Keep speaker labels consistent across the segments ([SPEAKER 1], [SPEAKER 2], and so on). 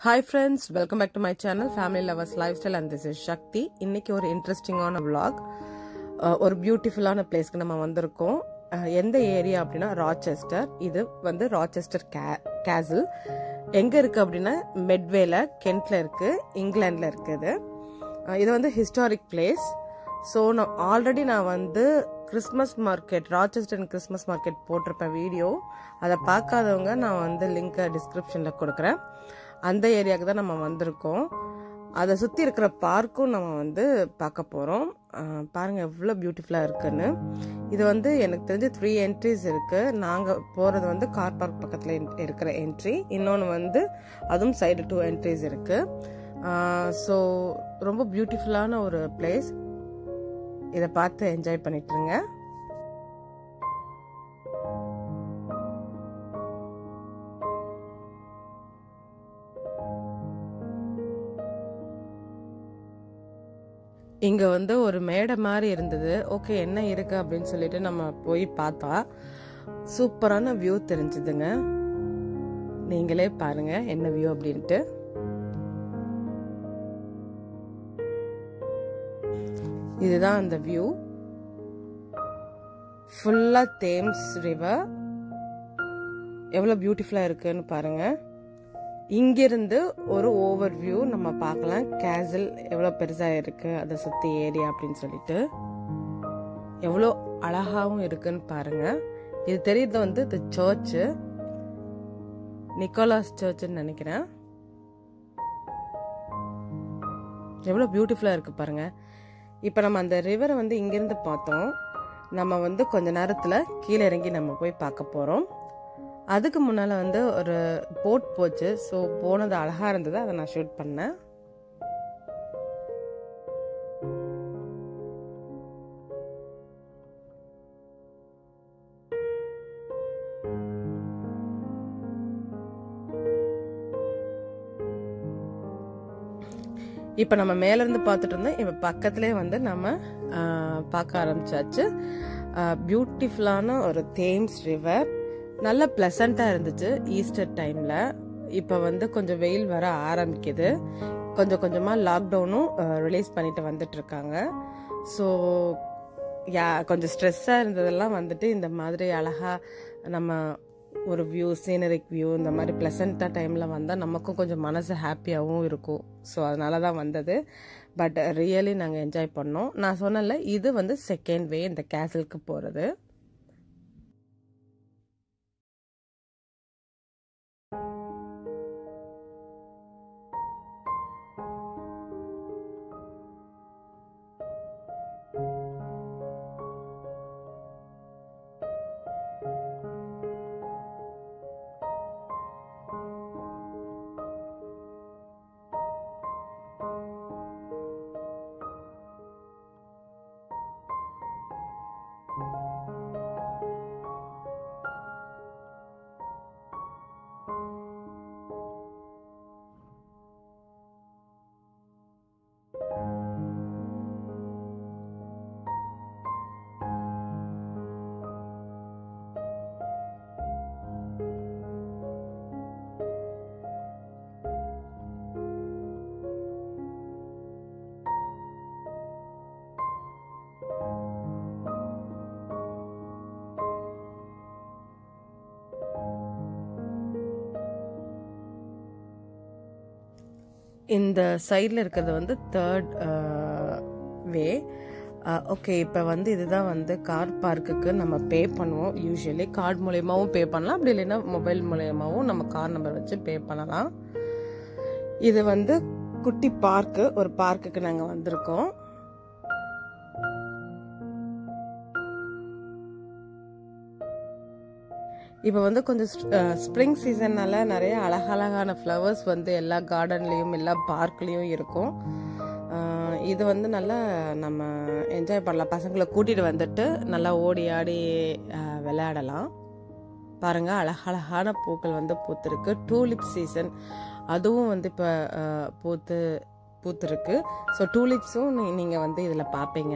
[SPEAKER 1] hi friends welcome back to my channel family lovers lifestyle and this is Shakti இன்னைக்கு ஒரு இன்ட்ரெஸ்டிங்கான vlog அஹ், ஒரு பியூட்டிஃபுல்லான பிளேஸ்க்கு நம்ம வந்திருக்கோம் அஹ், எந்த ஏரியா அப்படின்னா ராச்செஸ்டர் இது வந்து ராச்செஸ்டர் கே கேசல் எங்க இருக்கு அப்படின்னா மெட்வேல கென்ட்ல இருக்கு இங்கிலாந்துல இருக்குது அஹ், இது வந்து ஹிஸ்டாரிக் பிளேஸ் ஸோ நான் ஆல்ரெடி நான் வந்து Christmas market Rochester Christmas market போட்டிருப்பேன் வீடியோ அதை பார்க்காதவங்க நான் வந்து லிங்கை டிஸ்கிரிப்ஷனில் கொடுக்குறேன் அந்த ஏரியாவுக்கு தான் நம்ம வந்திருக்கோம் அதை சுற்றி இருக்கிற பார்க்கும் நம்ம வந்து பார்க்க போகிறோம் பாருங்கள் எவ்வளோ பியூட்டிஃபுல்லாக இருக்குன்னு இது வந்து எனக்கு தெரிஞ்சு த்ரீ என்ட்ரிஸ் இருக்குது நாங்கள் போகிறது வந்து கார் பார்க் பக்கத்தில் இருக்கிற என்ட்ரி இன்னொன்று வந்து அதுவும் சைடு டூ என்ட்ரிஸ் இருக்குது ஸோ ரொம்ப பியூட்டிஃபுல்லான ஒரு பிளேஸ் இதை பார்த்து என்ஜாய் பண்ணிட்டுருங்க இங்க வந்து ஒரு மேடை மாதிரி இருந்தது ஓகே என்ன இருக்கு அப்படின்னு சொல்லிட்டு நம்ம போய் பார்த்தா சூப்பரான வியூ தெரிஞ்சுதுங்க நீங்களே பாருங்க என்ன வியூ அப்படின்ட்டு இதுதான் அந்த வியூ ஃபுல்லா தேம்ஸ் ரிவர் எவ்வளவு பியூட்டிஃபுல்லா இருக்குன்னு பாருங்க இங்கிருந்து ஒரு ஓவர் வியூ நம்ம பார்க்கலாம் கேசல் எவ்வளோ பெருசாக இருக்கு அதை சுற்றி ஏரியா அப்படின்னு சொல்லிட்டு எவ்வளோ அழகாகவும் இருக்குன்னு பாருங்க இது தெரியுது வந்து இந்த சர்ச்சு நிக்கோலாஸ் சர்ச்சுன்னு நினைக்கிறேன் எவ்வளோ பியூட்டிஃபுல்லாக இருக்கு பாருங்க இப்போ நம்ம அந்த ரிவரை வந்து இங்கிருந்து பார்த்தோம் நம்ம வந்து கொஞ்ச நேரத்தில் கீழே இறங்கி நம்ம போய் பார்க்க போகிறோம் அதுக்கு முன்னால் வந்து ஒரு போட் போச்சு ஸோ போனது அழகாக இருந்தது அதை நான் ஷூட் பண்ணேன் இப்போ நம்ம மேலேருந்து பார்த்துட்டு இருந்தோம் இப்போ பக்கத்துலேயே வந்து நம்ம ஆஹ், பார்க்க ஆரம்பிச்சாச்சு பியூட்டிஃபுல்லான ஒரு தேம்ஸ் ரிவர் நல்ல ப்ளசண்ட்டாக இருந்துச்சு ஈஸ்டர் டைமில் இப்போ வந்து கொஞ்சம் வெயில் வர ஆரம்பிக்குது கொஞ்சம் கொஞ்சமாக லாக்டவுனும் ரிலீஸ் பண்ணிட்டு வந்துட்டு இருக்காங்க ஸோ யா கொஞ்சம் ஸ்ட்ரெஸ்ஸாக இருந்ததெல்லாம் வந்துட்டு இந்த மாதிரி அழகாக நம்ம ஒரு வியூ சீனரிக் வியூ இந்த மாதிரி ப்ளசண்ட்டாக டைமில் வந்தால் நமக்கும் கொஞ்சம் மனசு ஹாப்பியாகவும் இருக்கும் ஸோ அதனால தான் வந்தது பட் ரியலி நாங்கள் என்ஜாய் பண்ணோம் நான் சொன்னல இது வந்து செகண்ட் வே இந்த கேசலுக்கு போகிறது இந்த சைடில் இருக்கிறது வந்து தேர்ட் வே ஓகே இப்போ வந்து இதுதான் வந்து கார் பார்க்குக்கு நம்ம பே பண்ணுவோம் யூஸ்வலி கார்டு மூலயமாவும் பே பண்ணலாம் அப்படி இல்லைன்னா மொபைல் மூலயமாவும் நம்ம கார் நம்பர் வச்சு பே பண்ணலாம் இது வந்து குட்டி பார்க்கு ஒரு பார்க்குக்கு நாங்கள் வந்திருக்கோம் இப்போ வந்து கொஞ்சம் ஸ்ப்ரிங் சீசன்னால நிறைய அழகழகான ஃப்ளவர்ஸ் வந்து எல்லா கார்டன்லேயும் எல்லா பார்க்லேயும் இருக்கும் அஹ் இது வந்து நல்லா நம்ம என்ஜாய் பண்ணலாம் பசங்களை கூட்டிகிட்டு வந்துட்டு நல்லா ஓடி ஆடி அஹ், விளையாடலாம் பாருங்க அழகழகான பூக்கள் வந்து பூத்திருக்கு டூலிப் சீசன் அதுவும் வந்து இப்போ பூத்து பூத்திருக்கு ஸோ டூலிப்ஸும் நீங்கள் வந்து இதில் பார்ப்பீங்க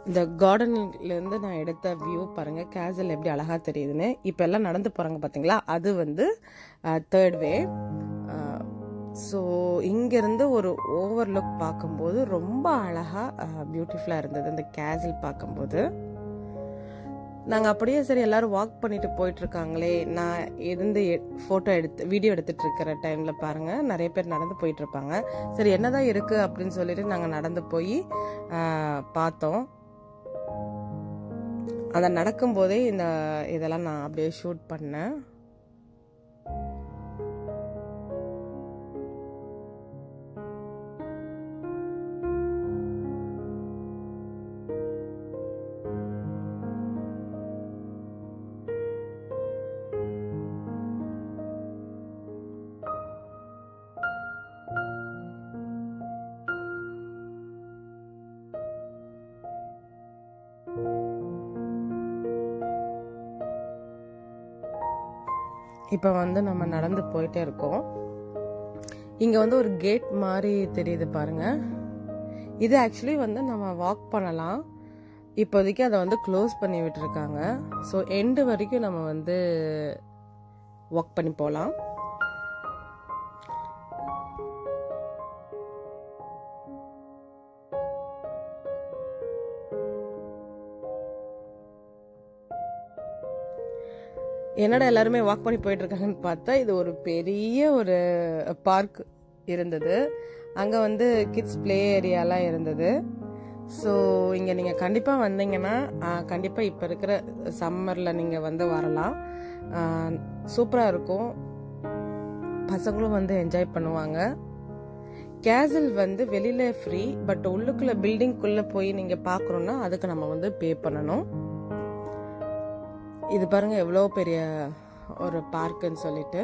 [SPEAKER 1] இந்த கார்டன்லேருந்து நான் எடுத்த வியூ பாருங்கள் கேசல் எப்படி அழகாக தெரியுதுன்னு இப்போ எல்லாம் நடந்து போகிறாங்க பார்த்தீங்களா அது வந்து தேர்ட் வே ஸோ இங்கேருந்து ஒரு ஓவர்லுக் பார்க்கும்போது ரொம்ப அழகாக பியூட்டிஃபுல்லாக இருந்தது இந்த கேசல் பார்க்கும்போது நாங்கள் அப்படியே சரி எல்லாரும் வாக் பண்ணிட்டு போயிட்டு இருக்காங்களே நான் இருந்து ஃபோட்டோ எடுத்து வீடியோ எடுத்துட்டு இருக்கிற டைமில் பாருங்கள் நிறைய பேர் நடந்து போயிட்டு இருப்பாங்க சரி என்னதான் இருக்குது அப்படின்னு சொல்லிட்டு நாங்கள் நடந்து போய் பார்த்தோம் அதை நடக்கும்போதே இந்த இதெல்லாம் நான் அப்படியே ஷூட் பண்ணேன் இப்போ வந்து நம்ம நடந்து போயிட்டே இருக்கோம் இங்கே வந்து ஒரு கேட் மாதிரி தெரியுது பாருங்க இது ஆக்சுவலி வந்து நம்ம வாக் பண்ணலாம் இப்போதைக்கு அதை வந்து க்ளோஸ் பண்ணி விட்டுருக்காங்க ஸோ எண்டு வரைக்கும் நம்ம வந்து வாக் பண்ணி போகலாம் என்னடா எல்லாருமே வாக் பண்ணி போயிட்டு இருக்காங்கன்னு பார்த்தா இது ஒரு பெரிய ஒரு பார்க் இருந்தது அங்கே வந்து கிட்ஸ் ப்ளே ஏரியாலாம் இருந்தது ஸோ இங்கே நீங்கள் கண்டிப்பாக வந்தீங்கன்னா கண்டிப்பாக இப்போ இருக்கிற சம்மரில் நீங்கள் வந்து வரலாம் சூப்பராக இருக்கும் பசங்களும் வந்து என்ஜாய் பண்ணுவாங்க கேசல் வந்து வெளியில் ஃப்ரீ பட் உள்ளுக்குள்ளே பில்டிங்குள்ளே போய் நீங்கள் பார்க்கணுன்னா அதுக்கு நம்ம வந்து பே பண்ணணும் இது பாருங்க எவ்வளோ பெரிய ஒரு பார்க்குன்னு சொல்லிட்டு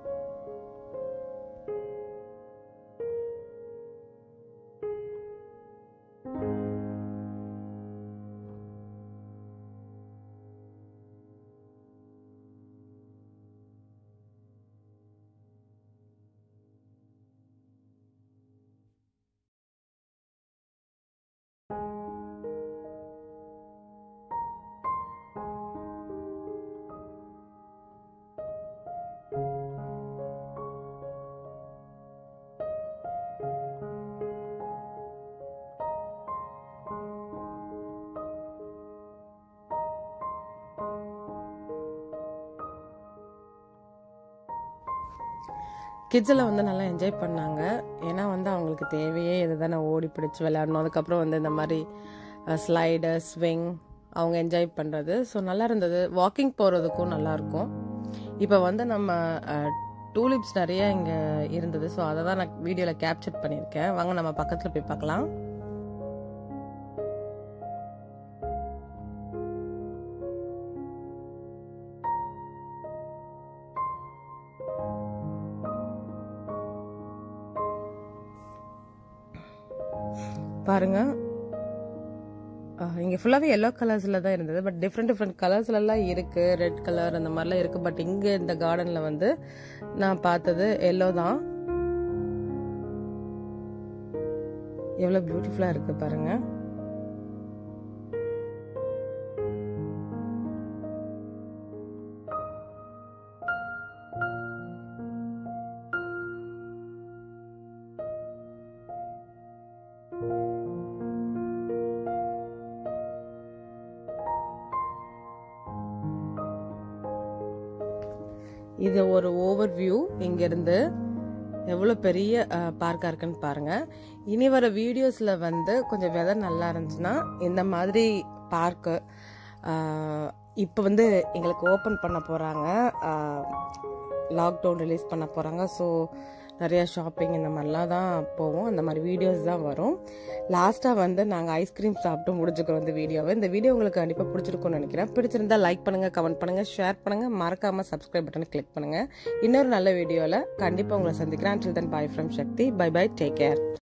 [SPEAKER 1] கிட்ஸ் எல்லாம் வந்து நல்லா என்ஜாய் பண்ணாங்க ஏன்னா வந்து அவங்களுக்கு தேவையே இது தானே ஓடி பிடிச்சி விளையாடணும் அதுக்கப்புறம் வந்து இந்த மாதிரி ஸ்லைடு ஸ்விங் அவங்க என்ஜாய் பண்ணுறது ஸோ நல்லா இருந்தது வாக்கிங் போகிறதுக்கும் நல்லாயிருக்கும் இப்போ வந்து நம்ம டூலிப்ஸ் நிறைய இங்கே இருந்தது ஸோ அதை தான் நான் வீடியோவில் கேப்சர் பண்ணியிருக்கேன் வாங்க நம்ம பக்கத்தில் போய் பார்க்கலாம் பாருங்க இங்கே ஃபுல்லாகவே எல்லோ கலர்ஸில் தான் இருந்தது பட் டிஃப்ரெண்ட் டிஃப்ரெண்ட் கலர்ஸ்லலாம் இருக்குது ரெட் கலர் அந்த மாதிரிலாம் இருக்குது பட் இங்கே இந்த கார்டனில் வந்து நான் பார்த்தது எல்லோ தான் எவ்வளோ பியூட்டிஃபுல்லாக இருக்குது பாருங்கள் இது ஒரு ஓவர் வியூ இங்கேருந்து எவ்வளோ பெரிய பார்க்காக இருக்குன்னு பாருங்கள் இனி வர வீடியோஸில் வந்து கொஞ்சம் வெதர் நல்லா இருந்துச்சுன்னா இந்த மாதிரி பார்க்கு இப்போ வந்து எங்களுக்கு ஓப்பன் பண்ண போகிறாங்க லாக்டவுன் ரிலீஸ் பண்ண போகிறாங்க ஸோ நிறைய ஷாப்பிங் இந்த மாதிரிலாம் தான் போவோம் அந்த மாதிரி வீடியோஸ் தான் வரும் லாஸ்ட்டாக வந்து நாங்கள் ஐஸ்கிரீம் சாப்பிட்டு முடிச்சுக்கிறோம் இந்த வீடியோவை இந்த வீடியோ உங்களுக்கு கண்டிப்பாக பிடிச்சிருக்கும்னு நினைக்கிறேன் பிடிச்சிருந்தா லைக் பண்ணுங்கள் கமெண்ட் பண்ணுங்கள் ஷேர் பண்ணுங்கள் மறக்காமல் சப்ஸ்கிரைப் பட்டனை கிளிக் பண்ணுங்கள் இன்னொரு நல்ல வீடியோவில் கண்டிப்பாக உங்களை சந்திக்கிறேன் until then bye from Shakti bye bye take care